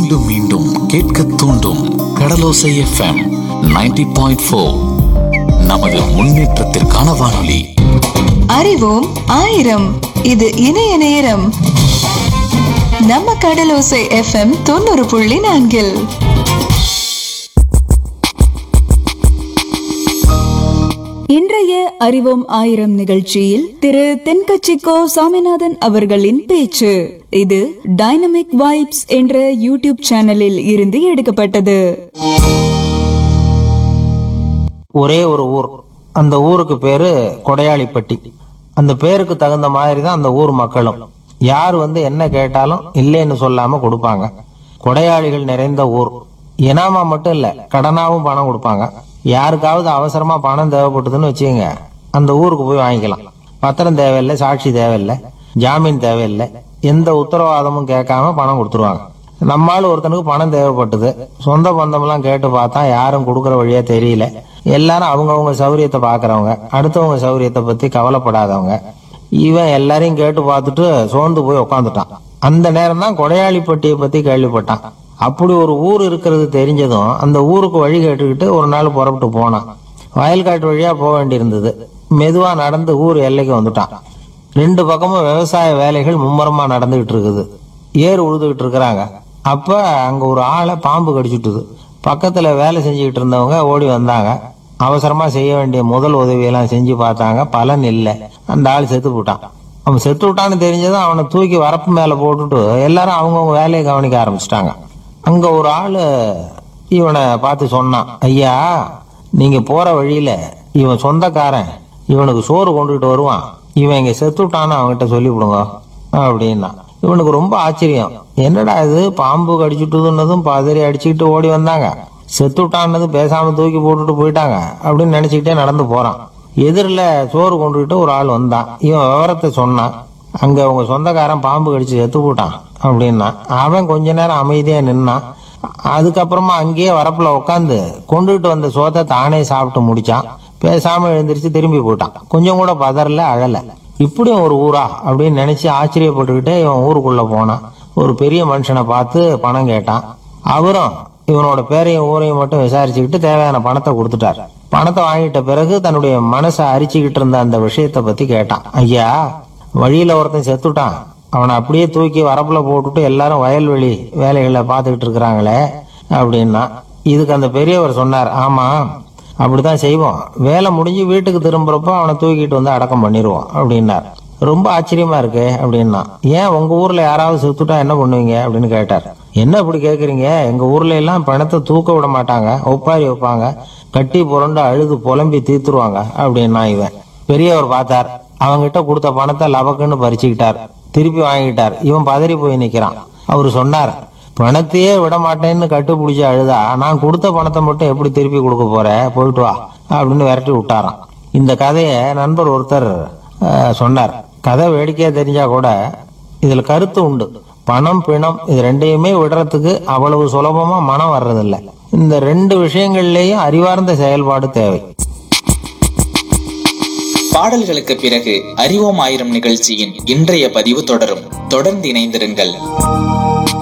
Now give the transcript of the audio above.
மீண்டும் மீண்டும் கேட்க தூண்டும் கடலோசை எஃப்எம் 90.4 பாயிண்ட் ஃபோர் நமது முன்னேற்றத்திற்கான வானொலி அறிவோம் ஆயிரம் இது இணைய நேரம் நம்ம கடலோசை எஃப்எம் தொண்ணூறு புள்ளி நான்கில் இன்றைய அறிவோம் ஆயிரம் நிகழ்ச்சியில் திரு தென்கட்சிக்கோ சாமிநாதன் அவர்களின் பேச்சு இது டைனமிக் வைப்ஸ் என்ற யூடியூப் சேனலில் இருந்து எடுக்கப்பட்டது ஒரே ஒரு ஊர் அந்த ஊருக்கு பேரு கொடையாளிப்பட்டி அந்த பேருக்கு தகுந்த மாதிரி தான் அந்த ஊர் மக்களும் யார் வந்து என்ன கேட்டாலும் இல்லைன்னு சொல்லாம கொடுப்பாங்க கொடையாளிகள் நிறைந்த ஊர் இனாமா மட்டும் இல்ல கடனாவும் பணம் கொடுப்பாங்க யாருக்காவது அவசரமா பணம் தேவைப்பட்டதுன்னு வச்சுக்கோங்க அந்த ஊருக்கு போய் வாங்கிக்கலாம் பத்திரம் தேவையில்லை சாட்சி தேவையில்லை ஜாமீன் தேவையில்லை எந்த உத்தரவாதமும் கேட்காம பணம் கொடுத்துருவாங்க நம்மால் ஒருத்தனுக்கு பணம் தேவைப்பட்டது சொந்த பந்தம்லாம் கேட்டு பார்த்தா யாரும் கொடுக்குற வழியா தெரியல எல்லாரும் அவங்கவங்க சௌரியத்தை பாக்குறவங்க அடுத்தவங்க சௌரியத்தை பத்தி கவலைப்படாதவங்க இவன் எல்லாரையும் கேட்டு பார்த்துட்டு சோர்ந்து போய் உக்காந்துட்டான் அந்த நேரம் தான் கொடையாளிப்பட்டியை பத்தி கேள்விப்பட்டான் அப்படி ஒரு ஊர் இருக்கிறது தெரிஞ்சதும் அந்த ஊருக்கு வழி கேட்டுக்கிட்டு ஒரு நாள் புறப்பட்டு போனான் வயல்காட்டு வழியா போக வேண்டியிருந்தது மெதுவா நடந்து ஊர் எல்லைக்கு வந்துட்டான் ரெண்டு பக்கமும் விவசாய வேலைகள் மும்முரமா நடந்துகிட்டு இருக்குது ஏர் உழுதுகிட்டு இருக்கிறாங்க அப்ப அங்க ஒரு ஆளை பாம்பு கடிச்சுட்டுது பக்கத்துல வேலை செஞ்சுக்கிட்டு இருந்தவங்க ஓடி வந்தாங்க அவசரமா செய்ய வேண்டிய முதல் உதவியெல்லாம் செஞ்சு பார்த்தாங்க பலன் இல்லை அந்த ஆள் செத்து போட்டான் அவன் செத்து விட்டான்னு தெரிஞ்சதும் அவனை தூக்கி வரப்பு மேல போட்டுட்டு எல்லாரும் அவங்கவுங்க வேலையை கவனிக்க ஆரம்பிச்சிட்டாங்க அங்க ஒரு ஆளு இவனை பார்த்து சொன்னான் ஐயா நீங்க போற வழியில இவன் சொந்தக்காரன் இவனுக்கு சோறு கொண்டுகிட்டு வருவான் இவன் இங்க செத்துட்டான்னு அவன்கிட்ட சொல்லி விடுங்க அப்படின்னா இவனுக்கு ரொம்ப ஆச்சரியம் என்னடா இது பாம்பு கடிச்சுட்டுதுன்னதும் பதறி அடிச்சுக்கிட்டு ஓடி வந்தாங்க செத்துட்டான்னது பேசாம தூக்கி போட்டுட்டு போயிட்டாங்க அப்படின்னு நினைச்சுக்கிட்டே நடந்து போறான் எதிரில் சோறு கொண்டுகிட்டு ஒரு ஆள் வந்தான் இவன் விவரத்தை சொன்னான் அங்க உங்க சொந்தக்காரன் பாம்பு கடிச்சு செத்து போட்டான் அப்படின்னா அவன் கொஞ்ச நேரம் அமைதியா நின்னான் அதுக்கப்புறமா அங்கேயே வரப்புல உட்காந்து கொண்டுகிட்டு வந்த சோத்தை தானே சாப்பிட்டு முடிச்சான் பேசாம எழுந்திருச்சு திரும்பி போயிட்டான் கொஞ்சம் கூட பதறல அழல இப்படியும் ஒரு ஊரா அப்படின்னு நினைச்சு ஆச்சரியப்பட்டுக்கிட்டே இவன் ஊருக்குள்ள போனான் ஒரு பெரிய மனுஷனை பார்த்து பணம் கேட்டான் அவரும் இவனோட பேரையும் ஊரையும் மட்டும் விசாரிச்சுக்கிட்டு தேவையான பணத்தை கொடுத்துட்டார் பணத்தை வாங்கிட்ட பிறகு தன்னுடைய மனசை அரிச்சுக்கிட்டு இருந்த அந்த விஷயத்தை பத்தி கேட்டான் ஐயா வழியில ஒருத்தன் செத்துட்டான் அவனை அப்படியே தூக்கி வரப்புல போட்டுட்டு எல்லாரும் வயல்வெளி வேலைகளை பார்த்துக்கிட்டு இருக்கிறாங்களே அப்படின்னா இதுக்கு அந்த பெரியவர் சொன்னார் ஆமா அப்படித்தான் செய்வோம் வேலை முடிஞ்சு வீட்டுக்கு திரும்புறப்போ அவனை தூக்கிட்டு வந்து அடக்கம் பண்ணிடுவோம் அப்படின்னார் ரொம்ப ஆச்சரியமா இருக்கு அப்படின்னா ஏன் உங்க ஊர்ல யாராவது செத்துட்டா என்ன பண்ணுவீங்க அப்படின்னு கேட்டார் என்ன இப்படி கேக்குறீங்க எங்க ஊர்ல எல்லாம் பணத்தை தூக்க விட மாட்டாங்க ஒப்பாரி வைப்பாங்க கட்டி புரண்டு அழுது புலம்பி தீத்துருவாங்க அப்படின்னா இவன் பெரியவர் பார்த்தார் அவங்கிட்ட கொடுத்த பணத்தை லபக்குன்னு பறிச்சுக்கிட்டார் திருப்பி வாங்கிட்டார் இவன் பதறி போய் நிக்கிறான் அவரு சொன்னார் பணத்தையே விட மாட்டேன்னு கட்டுப்பிடிச்சு அழுதா நான் கொடுத்த பணத்தை மட்டும் எப்படி திருப்பி கொடுக்க போற போயிட்டு வா அப்படின்னு விரட்டி விட்டாராம் இந்த கதையை நண்பர் ஒருத்தர் அஹ், சொன்னார் கதை வேடிக்கையா தெரிஞ்சா கூட இதுல கருத்து உண்டு பணம் பிணம் இது ரெண்டையுமே விடுறதுக்கு அவ்வளவு சுலபமா மனம் வர்றதில்ல இந்த ரெண்டு விஷயங்கள்லயும் அறிவார்ந்த செயல்பாடு தேவை பாடல்களுக்கு பிறகு அறிவோம் ஆயிரம் நிகழ்ச்சியின் இன்றைய பதிவு தொடரும் தொடர்ந்து இணைந்திருங்கள்